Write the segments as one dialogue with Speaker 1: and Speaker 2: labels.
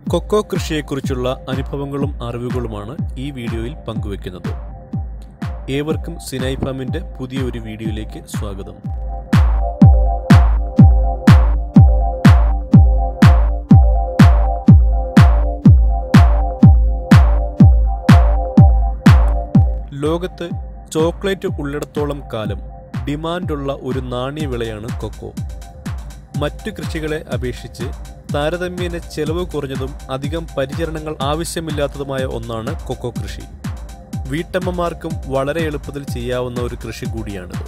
Speaker 1: cocoa കൃഷിയെക്കുറിച്ചുള്ള അനുഭവങ്ങളും അറിവുകളുമാണ് ഈ വീഡിയോയിൽ പങ്കുവെക്കുന്നത് ഏവർക്കും സിനായ് ഫാമിൻ്റെ പുതിയ ഒരു വീഡിയോയിലേക്ക് സ്വാഗതം ലോകത്ത് ചോക്ലേറ്റ് ഉള്ളിടത്തോളം കാലം ഡിമാൻഡുള്ള ഒരു നാണ്യവിളയാണ് കൊക്കോ മറ്റു കൃഷികളെ അപേക്ഷിച്ച് താരതമ്യേന ചെലവ് കുറഞ്ഞതും അധികം പരിചരണങ്ങൾ ആവശ്യമില്ലാത്തതുമായ ഒന്നാണ് കൊക്കോ കൃഷി വീട്ടമ്മമാർക്കും വളരെ എളുപ്പത്തിൽ ചെയ്യാവുന്ന ഒരു കൃഷി കൂടിയാണിത്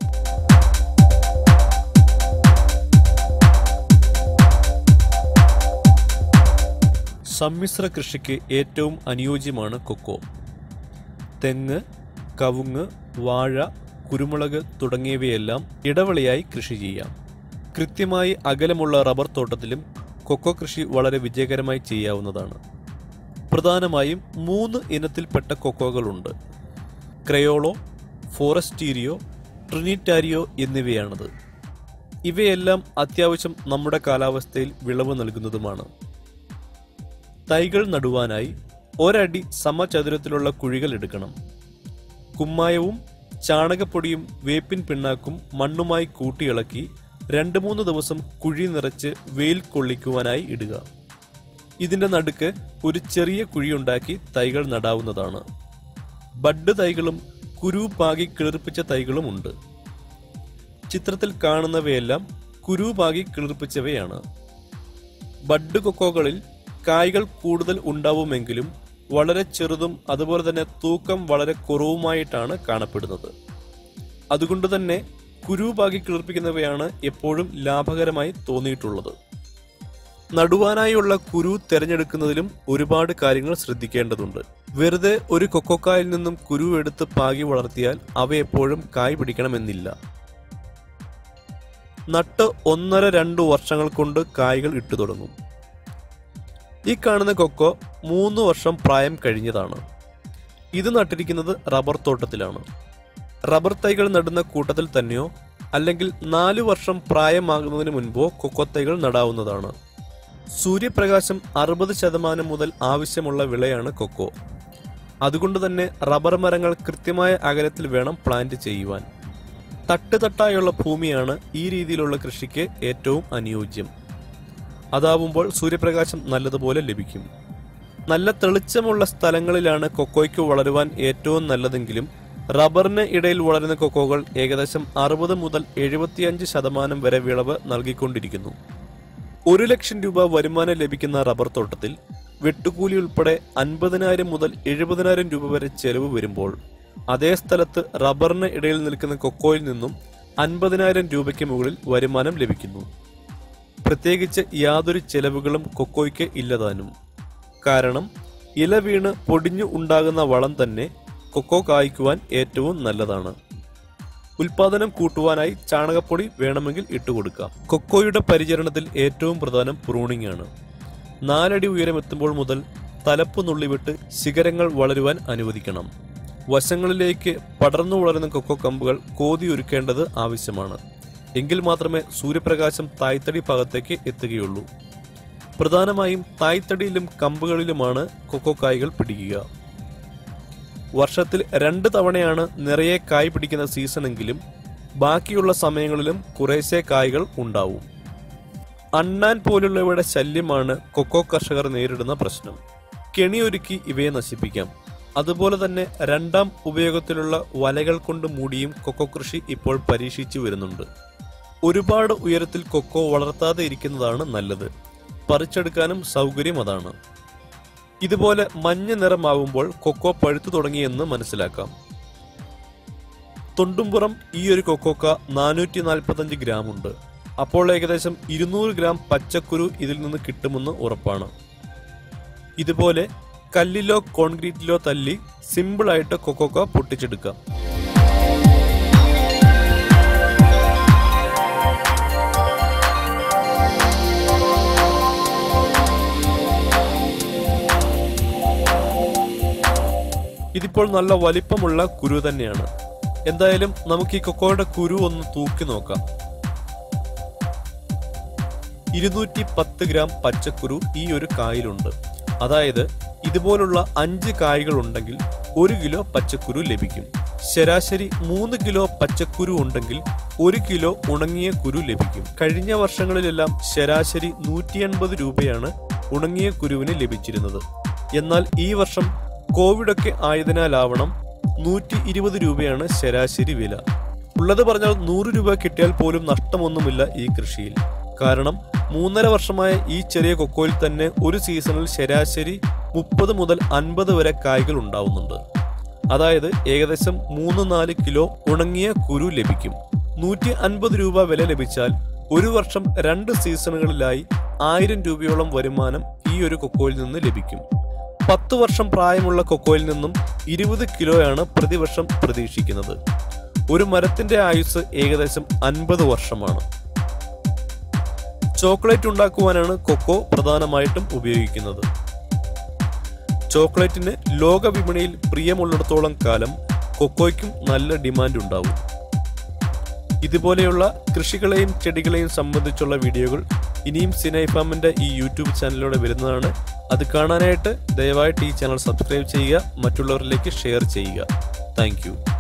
Speaker 1: സമ്മിശ്ര കൃഷിക്ക് ഏറ്റവും അനുയോജ്യമാണ് കൊക്കോ തെങ്ങ് കവുങ്ങ് വാഴ കുരുമുളക് തുടങ്ങിയവയെല്ലാം ഇടവിളയായി കൃഷി ചെയ്യാം കൃത്യമായി അകലമുള്ള റബ്ബർ തോട്ടത്തിലും കൊക്കോ കൃഷി വളരെ വിജയകരമായി ചെയ്യാവുന്നതാണ് പ്രധാനമായും മൂന്ന് ഇനത്തിൽപ്പെട്ട കൊക്കോകളുണ്ട് ക്രയോളോ ഫോറസ്റ്റീരിയോ ട്രിനിറ്റാരിയോ എന്നിവയാണത് ഇവയെല്ലാം അത്യാവശ്യം നമ്മുടെ കാലാവസ്ഥയിൽ വിളവ് നൽകുന്നതുമാണ് തൈകൾ നടുവാനായി ഒരടി സമചതുരത്തിലുള്ള കുഴികൾ എടുക്കണം കുമ്മായവും ചാണകപ്പൊടിയും വേപ്പിൻ പിണ്ണാക്കും മണ്ണുമായി കൂട്ടിയിളക്കി രണ്ട് മൂന്ന് ദിവസം കുഴി നിറച്ച് വെയിൽ കൊള്ളിക്കുവാനായി ഇടുക ഇതിന്റെ നടുക്ക് ഒരു ചെറിയ കുഴിയുണ്ടാക്കി തൈകൾ നടാവുന്നതാണ് ബഡ് തൈകളും കുരു പാകി കിളിർപ്പിച്ച തൈകളും ഉണ്ട് ചിത്രത്തിൽ കാണുന്നവയെല്ലാം കുരു പാകി കിളിർപ്പിച്ചവയാണ് ബഡ് കൊക്കോകളിൽ കായ്കൾ കൂടുതൽ ഉണ്ടാവുമെങ്കിലും വളരെ ചെറുതും അതുപോലെ തന്നെ തൂക്കം വളരെ കുറവുമായിട്ടാണ് കാണപ്പെടുന്നത് അതുകൊണ്ട് തന്നെ കുരു പാകി കിളിർപ്പിക്കുന്നവയാണ് എപ്പോഴും ലാഭകരമായി തോന്നിയിട്ടുള്ളത് നടുവാനായുള്ള കുരു തിരഞ്ഞെടുക്കുന്നതിലും ഒരുപാട് കാര്യങ്ങൾ ശ്രദ്ധിക്കേണ്ടതുണ്ട് വെറുതെ ഒരു കൊക്കോക്കായിൽ നിന്നും കുരു എടുത്ത് പാകി വളർത്തിയാൽ അവ എപ്പോഴും കായ് പിടിക്കണമെന്നില്ല നട്ട് ഒന്നര രണ്ട് വർഷങ്ങൾ കൊണ്ട് കായ്കൾ ഇട്ടു തുടങ്ങും ഈ കാണുന്ന കൊക്കോ മൂന്ന് വർഷം പ്രായം കഴിഞ്ഞതാണ് ഇത് നട്ടിരിക്കുന്നത് റബ്ബർ തോട്ടത്തിലാണ് റബ്ബർ തൈകൾ നടുന്ന കൂട്ടത്തിൽ തന്നെയോ അല്ലെങ്കിൽ നാലു വർഷം പ്രായമാകുന്നതിന് മുൻപോ കൊക്കോ തൈകൾ നടാവുന്നതാണ് സൂര്യപ്രകാശം അറുപത് ശതമാനം മുതൽ ആവശ്യമുള്ള വിളയാണ് കൊക്കോ അതുകൊണ്ട് തന്നെ റബ്ബർ മരങ്ങൾ കൃത്യമായ അകലത്തിൽ വേണം പ്ലാന്റ് ചെയ്യുവാൻ തട്ട് തട്ടായുള്ള ഭൂമിയാണ് ഈ രീതിയിലുള്ള കൃഷിക്ക് ഏറ്റവും അനുയോജ്യം അതാവുമ്പോൾ സൂര്യപ്രകാശം നല്ലതുപോലെ ലഭിക്കും നല്ല തെളിച്ചമുള്ള സ്ഥലങ്ങളിലാണ് കൊക്കോയ്ക്ക് വളരുവാൻ ഏറ്റവും നല്ലതെങ്കിലും റബ്ബറിന് ഇടയിൽ വളരുന്ന കൊക്കോകൾ ഏകദേശം അറുപത് മുതൽ എഴുപത്തിയഞ്ച് ശതമാനം വരെ വിളവ് നൽകിക്കൊണ്ടിരിക്കുന്നു ഒരു ലക്ഷം രൂപ വരുമാനം ലഭിക്കുന്ന റബ്ബർ തോട്ടത്തിൽ വെട്ടുകൂലി ഉൾപ്പെടെ അൻപതിനായിരം മുതൽ എഴുപതിനായിരം രൂപ വരെ ചെലവ് വരുമ്പോൾ അതേ സ്ഥലത്ത് റബ്ബറിന് ഇടയിൽ നിൽക്കുന്ന കൊക്കോയിൽ നിന്നും അൻപതിനായിരം രൂപയ്ക്ക് മുകളിൽ വരുമാനം ലഭിക്കുന്നു പ്രത്യേകിച്ച് യാതൊരു ചെലവുകളും കൊക്കോയ്ക്ക് ഇല്ലതാനും കാരണം ഇല വീണ് പൊടിഞ്ഞു ഉണ്ടാകുന്ന വളം തന്നെ കൊക്കോ കായ്ക്കുവാൻ ഏറ്റവും നല്ലതാണ് ഉൽപാദനം കൂട്ടുവാനായി ചാണകപ്പൊടി വേണമെങ്കിൽ ഇട്ടുകൊടുക്കാം കൊക്കോയുടെ പരിചരണത്തിൽ ഏറ്റവും പ്രധാനം പ്രൂണിംഗ് ആണ് നാലടി ഉയരമെത്തുമ്പോൾ മുതൽ തലപ്പ് നുള്ളിവിട്ട് ശിഖരങ്ങൾ വളരുവാൻ അനുവദിക്കണം വശങ്ങളിലേക്ക് പടർന്നു വളരുന്ന കൊക്കോ കമ്പുകൾ കോതി ഒരുക്കേണ്ടത് ആവശ്യമാണ് എങ്കിൽ മാത്രമേ സൂര്യപ്രകാശം തായ്തടി ഭാഗത്തേക്ക് എത്തുകയുള്ളൂ പ്രധാനമായും തായ്തടിയിലും കമ്പുകളിലുമാണ് കൊക്കോ കായ്കൾ പിടിക്കുക വർഷത്തിൽ രണ്ട് തവണയാണ് നിറയെ കായ് പിടിക്കുന്ന സീസണെങ്കിലും ബാക്കിയുള്ള സമയങ്ങളിലും കുറേശ്ശെ കായ്കൾ ഉണ്ടാവും അണ്ണാൻ പോലുള്ളവയുടെ ശല്യമാണ് കൊക്കോ കർഷകർ നേരിടുന്ന പ്രശ്നം കെണിയൊരുക്കി ഇവയെ നശിപ്പിക്കാം അതുപോലെ തന്നെ രണ്ടാം ഉപയോഗത്തിലുള്ള വലകൾ കൊണ്ട് മൂടിയും കൊക്കോ കൃഷി ഇപ്പോൾ പരീക്ഷിച്ചു വരുന്നുണ്ട് ഒരുപാട് ഉയരത്തിൽ കൊക്കോ വളർത്താതെ ഇരിക്കുന്നതാണ് നല്ലത് പറിച്ചെടുക്കാനും സൗകര്യം അതാണ് ഇതുപോലെ മഞ്ഞ നിറമാവുമ്പോൾ കൊക്കോ പഴുത്തു തുടങ്ങിയെന്ന് മനസ്സിലാക്കാം തൊണ്ടുംപുറം ഈ ഒരു കൊക്കോക്ക നാനൂറ്റി നാൽപ്പത്തഞ്ച് ഗ്രാം ഉണ്ട് അപ്പോൾ ഏകദേശം ഇരുന്നൂറ് ഗ്രാം പച്ചക്കുരു ഇതിൽ നിന്ന് കിട്ടുമെന്ന് ഉറപ്പാണ് ഇതുപോലെ കല്ലിലോ കോൺക്രീറ്റിലോ തല്ലി സിമ്പിളായിട്ട് കൊക്കോക്ക പൊട്ടിച്ചെടുക്കാം ഇതിപ്പോൾ നല്ല വലിപ്പമുള്ള കുരു തന്നെയാണ് എന്തായാലും നമുക്ക് ഈ കൊക്കോയുടെ കുരു ഒന്ന് തൂക്കി നോക്കാം ഇരുന്നൂറ്റി പത്ത് ഗ്രാം പച്ചക്കുരു ഈ ഒരു കായിലുണ്ട് അതായത് ഇതുപോലുള്ള അഞ്ച് കായ്കൾ ഉണ്ടെങ്കിൽ ഒരു കിലോ പച്ചക്കുരു ലഭിക്കും ശരാശരി മൂന്ന് കിലോ പച്ചക്കുരു ഉണ്ടെങ്കിൽ ഒരു കിലോ ഉണങ്ങിയ കുരു ലഭിക്കും കഴിഞ്ഞ വർഷങ്ങളിലെല്ലാം ശരാശരി നൂറ്റി എൺപത് രൂപയാണ് ഉണങ്ങിയ കുരുവിന് ലഭിച്ചിരുന്നത് എന്നാൽ ഈ വർഷം കോവിഡൊക്കെ ആയതിനാലാവണം നൂറ്റി ഇരുപത് രൂപയാണ് ശരാശരി വില ഉള്ളത് പറഞ്ഞാൽ നൂറ് രൂപ കിട്ടിയാൽ പോലും നഷ്ടമൊന്നുമില്ല ഈ കൃഷിയിൽ കാരണം മൂന്നര വർഷമായ ഈ ചെറിയ കൊക്കോയിൽ തന്നെ ഒരു സീസണിൽ ശരാശരി മുപ്പത് മുതൽ അൻപത് വരെ കായ്കൾ ഉണ്ടാവുന്നുണ്ട് അതായത് ഏകദേശം മൂന്ന് നാല് കിലോ ഉണങ്ങിയ കുരു ലഭിക്കും നൂറ്റി അൻപത് രൂപ വില ലഭിച്ചാൽ ഒരു വർഷം രണ്ട് സീസണുകളിലായി ആയിരം രൂപയോളം വരുമാനം ഈ ഒരു കൊക്കോയിൽ നിന്ന് ലഭിക്കും പത്ത് വർഷം പ്രായമുള്ള കൊക്കോയിൽ നിന്നും ഇരുപത് കിലോയാണ് പ്രതിവർഷം പ്രതീക്ഷിക്കുന്നത് ഒരു മരത്തിന്റെ ആയുസ് ഏകദേശം അൻപത് വർഷമാണ് ചോക്ലേറ്റ് ഉണ്ടാക്കുവാനാണ് കൊക്കോ പ്രധാനമായിട്ടും ഉപയോഗിക്കുന്നത് ചോക്ലേറ്റിന് ലോക വിപണിയിൽ പ്രിയമുള്ളിടത്തോളം കാലം കൊക്കോയ്ക്കും നല്ല ഡിമാൻഡ് ഉണ്ടാവും ഇതുപോലെയുള്ള കൃഷികളെയും ചെടികളെയും സംബന്ധിച്ചുള്ള വീഡിയോകൾ ഇനിയും സിനൈഫാമിന്റെ ഈ യൂട്യൂബ് ചാനലിലൂടെ വരുന്നതാണ് അത് കാണാനായിട്ട് ദയവായിട്ട് ഈ ചാനൽ സബ്സ്ക്രൈബ് ചെയ്യുക മറ്റുള്ളവരിലേക്ക് ഷെയർ ചെയ്യുക താങ്ക്